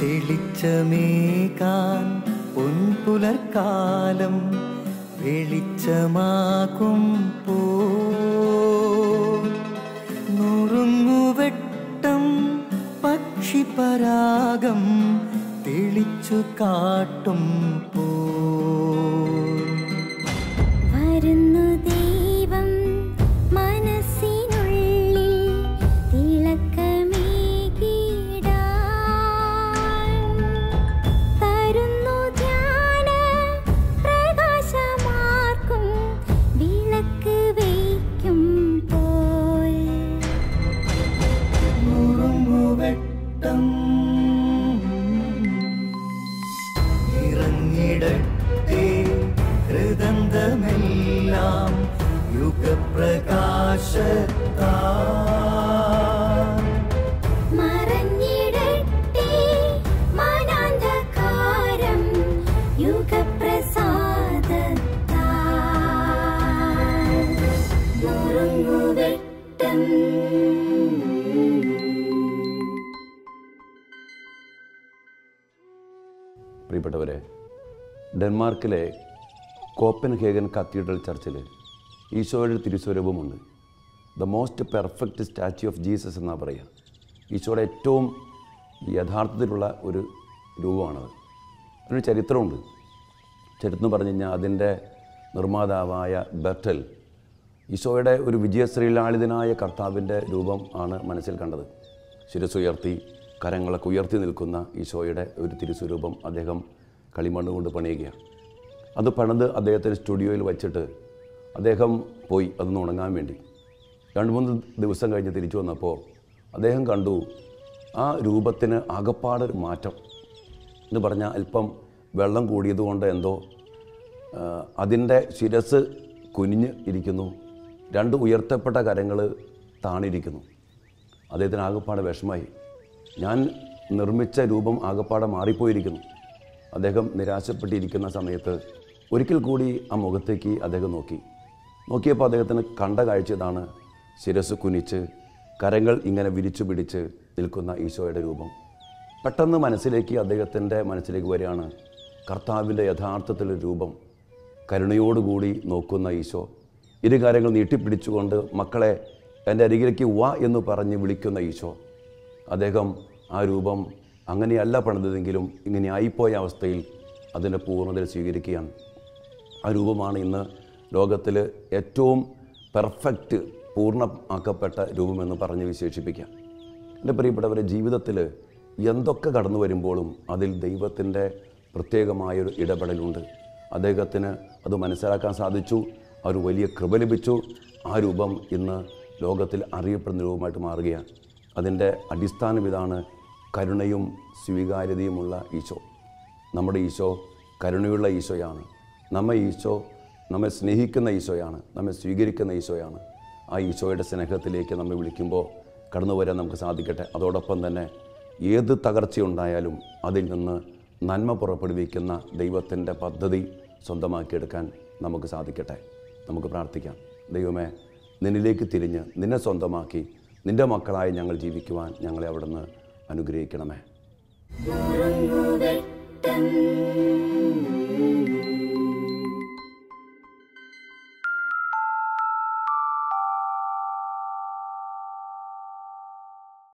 തെളിച്ചമേകാൻ പൊൻപുലർക്കാലം വെളിച്ചമാകും പോ നുറുങ്ങുവെട്ടം പക്ഷിപരാഗം തെളിച്ചു കാട്ടും പോ വരുന്നു ദൈവം മനസ്സിനുള്ളിൽ തിളക്കമേകിടാൻ തരുന്നു ധ്യാന പ്രകാശമാർക്കും വിളക്ക് വയ്ക്കും പോൽ നുറുങ്ങുവെട്ടം ഇറങ്ങിടട്ടെ ഹൃദന്തമെല്ലാം യുഗപ്രകാശത്താ മറഞ്ഞിടട്ടെ മനാന്ധകാരം യുഗപ്രസാദത്താൽ നുറുങ്ങുവെട്ടം പ്രിയപ്പെട്ടവരെ ഡെൻമാർക്കിലെ കോപ്പൻഹേഗൻ കത്തീഡ്രൽ ചർച്ചിൽ ഈശോയുടെ തിരുസ്വരൂപമുണ്ട് the most perfect statue of Jesus എന്നാണ് പറയുക ഈശോയുടെ ഏറ്റവും യഥാർത്ഥത്തിലുള്ള ഒരു രൂപമാണത് അതിനൊരു ചരിത്രമുണ്ട് ചരിത്രം എന്ന് പറഞ്ഞു കഴിഞ്ഞാൽ അതിൻ്റെ നിർമ്മാതാവായ ബെർട്ടൽ ഈശോയുടെ ഒരു വിജയശ്രീലാളിതനായ കർത്താവിൻ്റെ രൂപം ആണ് മനസ്സിൽ കണ്ടത് ശിരസുയർത്തി കരങ്ങളൊക്കെ ഉയർത്തി നിൽക്കുന്ന ഈശോയുടെ ഒരു തിരുസ്വരൂപം അദ്ദേഹം കളിമണ്ണ് കൊണ്ട് പണിയുകയാണ് അത് പണിത് അദ്ദേഹത്തിൻ്റെ സ്റ്റുഡിയോയിൽ വച്ചിട്ട് അദ്ദേഹം പോയി അതൊന്ന് ഉണങ്ങാൻ വേണ്ടി രണ്ട് മൂന്ന് ദിവസം കഴിഞ്ഞ് തിരിച്ചു വന്നപ്പോൾ അദ്ദേഹം കണ്ടു ആ രൂപത്തിന് ആകപ്പാടൊരു മാറ്റം എന്ന് പറഞ്ഞാൽ അല്പം വെള്ളം കൂടിയതുകൊണ്ട് എന്തോ അതിൻ്റെ ശിരസ് കുനിഞ്ഞ് ഇരിക്കുന്നു രണ്ട് ഉയർത്തപ്പെട്ട കരങ്ങൾ താണിരിക്കുന്നു അദ്ദേഹത്തിന് ആകപ്പാടെ വിഷമായി ഞാൻ നിർമ്മിച്ച രൂപം ആകപ്പാടെ മാറിപ്പോയിരിക്കുന്നു അദ്ദേഹം നിരാശപ്പെട്ടിരിക്കുന്ന സമയത്ത് ഒരിക്കൽ കൂടി ആ മുഖത്തേക്ക് അദ്ദേഹം നോക്കി നോക്കിയപ്പോൾ അദ്ദേഹത്തിന് കണ്ട കാഴ്ച ഇതാണ് ശിരസ് കുനിച്ച് കരങ്ങൾ ഇങ്ങനെ വിരിച്ചു പിടിച്ച് നിൽക്കുന്ന ഈശോയുടെ രൂപം പെട്ടെന്ന് മനസ്സിലേക്ക് അദ്ദേഹത്തിൻ്റെ മനസ്സിലേക്ക് വരികയാണ് കർത്താവിൻ്റെ യഥാർത്ഥത്തിലൊരു രൂപം കരുണയോടുകൂടി നോക്കുന്ന ഈശോ ഇരു കാര്യങ്ങൾ നീട്ടിപ്പിടിച്ചുകൊണ്ട് മക്കളെ എൻ്റെ അരികിലേക്ക് വാ എന്ന് പറഞ്ഞ് വിളിക്കുന്ന ഈശോ അദ്ദേഹം ആ രൂപം അങ്ങനെയല്ല പണിതതെങ്കിലും ഇങ്ങനെ ആയിപ്പോയ അവസ്ഥയിൽ അതിൻ്റെ പൂർണ്ണതയിൽ സ്വീകരിക്കുകയാണ് ആ രൂപമാണ് ഇന്ന് ലോകത്തിൽ ഏറ്റവും പെർഫെക്റ്റ് പൂർണ്ണമാക്കപ്പെട്ട രൂപമെന്ന് പറഞ്ഞ് വിശേഷിപ്പിക്കാം എൻ്റെ പ്രിയപ്പെട്ടവരെ ജീവിതത്തിൽ എന്തൊക്കെ കടന്നു വരുമ്പോഴും അതിൽ ദൈവത്തിൻ്റെ പ്രത്യേകമായൊരു ഇടപെടലുണ്ട് അദ്ദേഹത്തിന് അത് മനസ്സിലാക്കാൻ സാധിച്ചു ആ ഒരു വലിയ കൃപ ലഭിച്ചു ആ രൂപം ഇന്ന് ലോകത്തിൽ അറിയപ്പെടുന്ന രൂപമായിട്ട് മാറുകയാണ് അതിൻ്റെ അടിസ്ഥാനം ഇതാണ് കരുണയും സ്വീകാര്യതയുമുള്ള ഈശോ നമ്മുടെ ഈശോ കരുണയുള്ള ഈശോയാണ് നമ്മെ ഈശോ നമ്മെ സ്നേഹിക്കുന്ന ഈശോയാണ് നമ്മെ സ്വീകരിക്കുന്ന ഈശോയാണ് ആ ഈശോയുടെ സ്നേഹത്തിലേക്ക് നമ്മെ വിളിക്കുമ്പോൾ കടന്നു വരാൻ നമുക്ക് സാധിക്കട്ടെ അതോടൊപ്പം തന്നെ ഏത് തകർച്ചയുണ്ടായാലും അതിൽ നിന്ന് നന്മ പുറപ്പെടുവിക്കുന്ന ദൈവത്തിൻ്റെ പദ്ധതി സ്വന്തമാക്കിയെടുക്കാൻ നമുക്ക് സാധിക്കട്ടെ നമുക്ക് പ്രാർത്ഥിക്കാം ദൈവമേ നിന്നിലേക്ക് തിരിഞ്ഞ് നിന്നെ സ്വന്തമാക്കി നിൻ്റെ മക്കളായി ഞങ്ങൾ ജീവിക്കുവാൻ ഞങ്ങളെ അവിടുന്ന് അനുഗ്രഹിക്കണമേ നുറുങ്ങുവെട്ടം